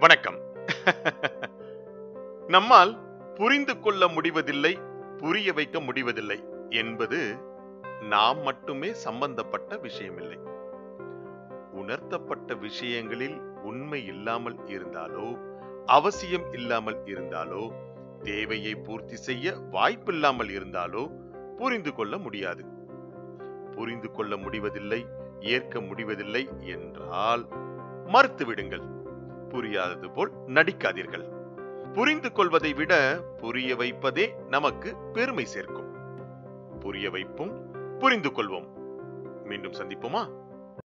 வணக்கம் நம்மால் புரிந்து கொள்ள முடிவதில்லை புரிய வைக்க முடிவதில்லை என்பது நாம் மட்டுமே சம்பந்தப்பட்ட விஷயமில்லை உணர்த்தப்பட்ட விஷயங்களில் உண்மை இல்லாமல் இருந்தாலோ அவசியம் இல்லாமல் இருந்தாலோ தேவையை பூர்த்தி செய்ய வாய்ப்பில்லாமல் இருந்தாலோ புரிந்து கொள்ள முடியாது புரிந்து கொள்ள முடிவதில்லை ஏற்க முடிவதில்லை என்றால் மறுத்து விடுங்கள் புரியாதது போல் நடிக்காதீர்கள் புரிந்து கொள்வதை விட புரிய வைப்பதே நமக்கு பெருமை சேர்க்கும் புரிய வைப்போம் புரிந்து கொள்வோம் மீண்டும் சந்திப்போமா